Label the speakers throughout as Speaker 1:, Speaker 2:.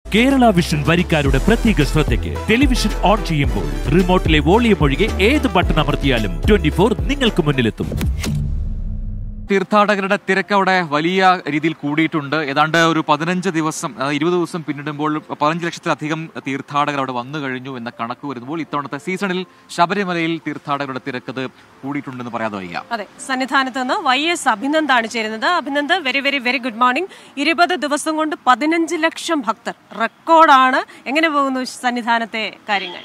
Speaker 1: Kerala vision വരിക്കാരുടെ പ്രത്യേക ശ്രദ്ധയ്ക്ക് television on ചെയ്യുമ്പോൾ റിമോട്ടിലെ വോളിയം ഒഴികെ ഏത് ബട്ടൺ അമർത്തിയാലും ട്വന്റി ഫോർ നിങ്ങൾക്ക് മുന്നിലെത്തും
Speaker 2: തീർത്ഥാടകരുടെ തിരക്ക് അവിടെ വലിയ രീതിയിൽ കൂടിയിട്ടുണ്ട് ഏതാണ്ട് ഒരു പതിനഞ്ച് ദിവസം അതായത് ഇരുപത് ദിവസം പിന്നിടുമ്പോൾ പതിനഞ്ച് ലക്ഷത്തിലധികം തീർത്ഥാടകർ അവിടെ വന്നു കഴിഞ്ഞു എന്ന കണക്ക് വരുമ്പോൾ ഇത്തവണത്തെ സീസണിൽ ശബരിമലയിൽ തീർത്ഥാടകരുടെ തിരക്കത് കൂടിയിട്ടുണ്ടെന്ന് പറയാതെ വയ്യ
Speaker 3: അതെ സന്നിധാനത്ത് നിന്ന് വൈ എസ് അഭിനന്ദാണ് ചേരുന്നത് Abhinand very very very good morning ഇരുപത് ദിവസം കൊണ്ട് പതിനഞ്ച് ലക്ഷം ഭക്തർ റെക്കോർഡാണ് എങ്ങനെ പോകുന്നു സന്നിധാനത്തെ കാര്യങ്ങൾ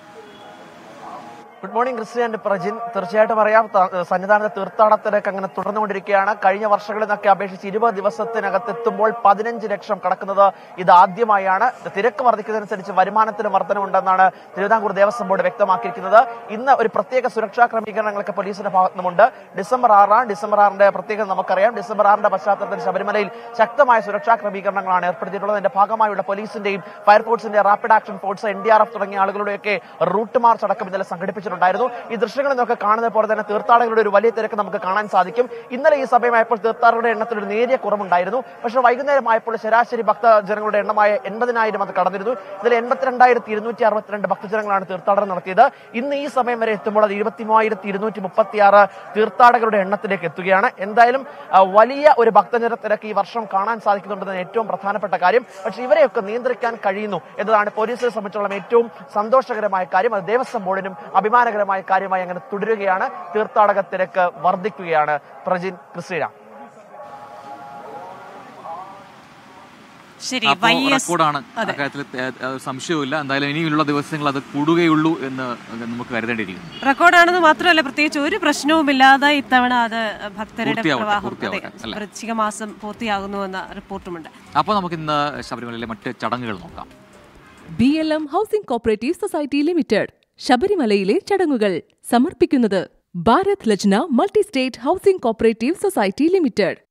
Speaker 4: good morning Christian and Prajin തീർച്ചയായിട്ടും അറിയാം ത- സന്നിധാനത്തെ തീർത്ഥാടനത്തിലേക്ക് അങ്ങനെ തുടർന്നുകൊണ്ടിരിക്കുകയാണ് കഴിഞ്ഞ വർഷങ്ങളിൽ നിന്നൊക്കെ അപേക്ഷിച്ച് ഇരുപത് ദിവസത്തിനകത്ത് എത്തുമ്പോൾ പതിനഞ്ച് ലക്ഷം കടക്കുന്നത് ഇത് ആദ്യമായാണ് തിരക്ക് വർദ്ധിക്കുന്നതനുസരിച്ച് വരുമാനത്തിന് വർധനമുണ്ടെന്നാണ് തിരുവിതാംകൂർ ദേവസ്വം ബോർഡ് വ്യക്തമാക്കിയിരിക്കുന്നത് ഇന്ന് ഒരു പ്രത്യേക സുരക്ഷാ ക്രമീകരണങ്ങളൊക്കെ പോലീസിന്റെ ഭാഗത്തു നിന്നുണ്ട് ഡിസംബർ ആറാണ് ഡിസംബർ ആറിന്റെ പ്രത്യേകത നമുക്കറിയാം ഡിസംബർ ആറിന്റെ പശ്ചാത്തലത്തിൽ ശബരിമലയിൽ ശക്തമായ സുരക്ഷാ ക്രമീകരണങ്ങളാണ് ഏർപ്പെടുത്തിയിട്ടുള്ളത് ഇതിന്റെ ഭാഗമായുള്ള പോലീസിന്റെയും ഫയർഫോഴ്സിന്റെ rapid action force N D R F തുടങ്ങിയ ആളുകളുടെയൊക്കെ റൂട്ട് മാർച്ച് അടക്കം ഇന്നലെ സംഘടിപ്പിച്ചിട്ടുണ്ടായിരുന്നു ഈ ദൃശ്യങ്ങളിൽ നിന്നൊക്കെ കാണുന്നത് പോലെ തന്നെ തീർത്ഥാടകരുടെ ഒരു വലിയ തിരക്ക് നമുക്ക് കാണാൻ സാധിക്കും ഇന്നലെ ഈ സമയമായപ്പോൾ തീർത്ഥാടകരുടെ എണ്ണത്തിൽ ഒരു നേരിയ കുറവുണ്ടായിരുന്നു പക്ഷേ വൈകുന്നേരമായപ്പോൾ ശരാശരി ഭക്തജനങ്ങളുടെ എണ്ണമായ എൺപതിനായിരം അത് കടന്നിരുന്നു ഇതിൽ എൺപത്തിരണ്ടായിരത്തി ഇരുന്നൂറ്റി അറുപത്തിരണ്ട് ഭക്തജനങ്ങളാണ് തീർത്ഥാടനം നടത്തിയത് ഇന്ന് ഈ സമയം വരെ എത്തുമ്പോൾ അത് ഇരുപത്തി മൂവായിരത്തി ഇരുന്നൂറ്റി മുപ്പത്തി ആറ് തീർത്ഥാടകരുടെ എണ്ണത്തിലേക്ക് എത്തുകയാണ് എന്തായാലും ആ, വലിയ ഒരു ഭക്തജന തിരക്ക് ഈ വർഷം കാണാൻ സാധിക്കുന്നുണ്ടെന്ന് ഏറ്റവും പ്രധാനപ്പെട്ട കാര്യം പക്ഷേ ഇവരെയൊക്കെ നിയന്ത്രിക്കാൻ കഴിയുന്നു എന്നതാണ് പോലീസിനെ സംബന്ധിച്ചോളം ഏറ്റവും സന്തോഷകരമായ കാര്യം അത് ദേവസ്വം ബോർഡിനും അഭിമാനകരമായ കാര്യമായി അങ്ങനെ തുടരുകയാണ് തീർത്ഥാടക തിരക്ക് വർദ്ധിക്കുകയാണ് പ്രജിൻ ക്രിസ്റ്റീന
Speaker 3: ശരി
Speaker 2: അപ്പോൾ
Speaker 3: വൈ എസ്
Speaker 2: റെക്കോർഡാണ്
Speaker 3: അതെ
Speaker 2: അക്കാര്യത്തിൽ ഏ- ഏ, സംശയവുമില്ല എന്തായാലും ഇനിയുള്ള ദിവസങ്ങൾ അത് കൂടുകയുള്ളൂ എന്ന് നമുക്ക് കരുതേണ്ടിയിരിക്കുന്നു
Speaker 3: റെക്കോർഡാണെന്ന് മാത്രമല്ല പ്രത്യേകിച്ച് ഒരു പ്രശ്നവുമില്ലാതെ ഇത്തവണ അത് ഭക്തരുടെ
Speaker 2: പൂർത്തിയാവട്ടെ,
Speaker 3: പ്രവാഹം അതെ,
Speaker 2: പൂർത്തിയാവട്ടെ, അല്ലേ?
Speaker 3: വൃശ്ചിക മാസം പൂർത്തിയാകുന്നുവെന്ന റിപ്പോർട്ടുമുണ്ട്
Speaker 2: അപ്പോൾ നമുക്ക് ഇന്ന് ശബരിമലയിലെ മറ്റ് ചടങ്ങുകൾ നോക്കാം
Speaker 5: B L M housing cooperative society limited ശബരിമലയിലെ ചടങ്ങുകൾ സമർപ്പിക്കുന്നത് Bharat Lajna multi state housing cooperative society limited